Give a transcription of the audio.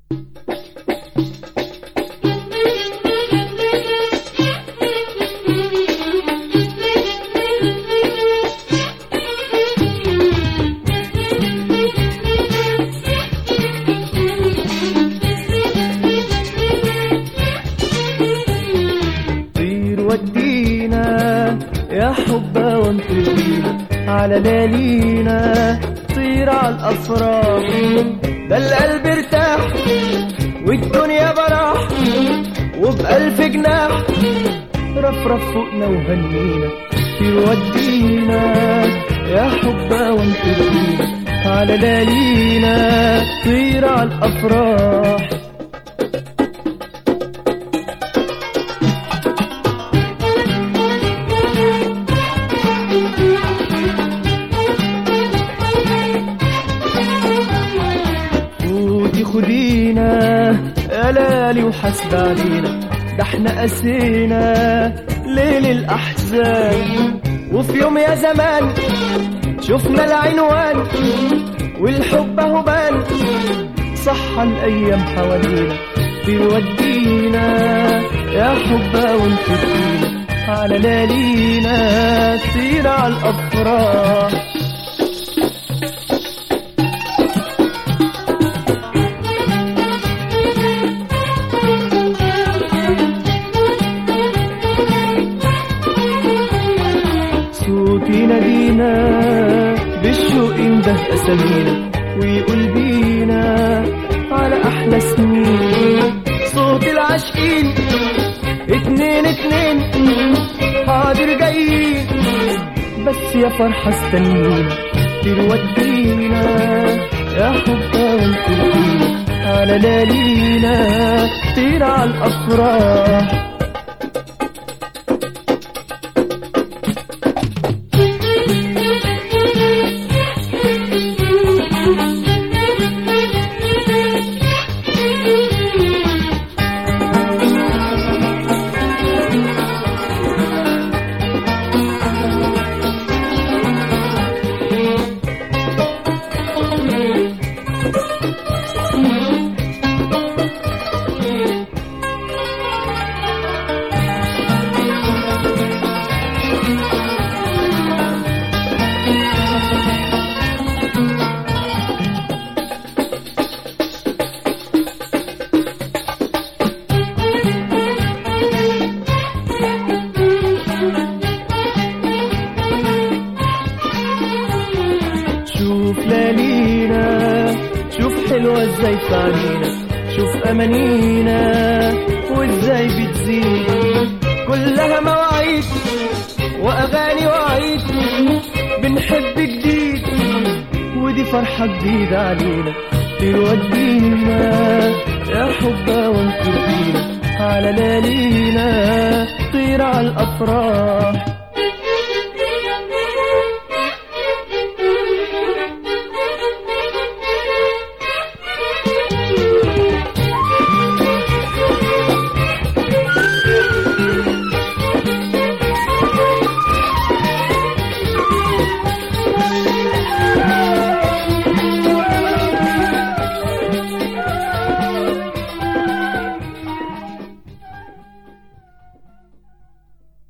طير ودينا يا حبا وانطرينا على ليالينا طير على الافراح ده القلب ارتاح والدنيا براح وبألف جناح رفرف فوقنا وهنينا طير ودينا يا حبا وانطرينا على ليالينا طير على الافراح فوتي خدينا يا لالي وحسب علينا ده احنا قسينا ليل الاحزان وفي يوم يا زمان شفنا العنوان والحب اهو بان صح الايام حوالينا بيودينا يا حبا وانت فينا على ليالينا طير على الافراح صوت ينادينا بالشوق ينده أسامينا ويقول بينا على أحلى سنين صوت العاشقين اتنين اتنين حاضر جايين بس يا فرحة استنينا تودينا يا حبا وانت على ليالينا طير على الأفراح شوف ليالينا شوف حلوة ازاي في عينينا شوف امانينا وازاي بتزيد كلها مواعيد واغاني وعيد بنحب جديد ودي فرحة جديدة علينا تودينا يا حبا وانت فينا على ليالينا طير على الافراح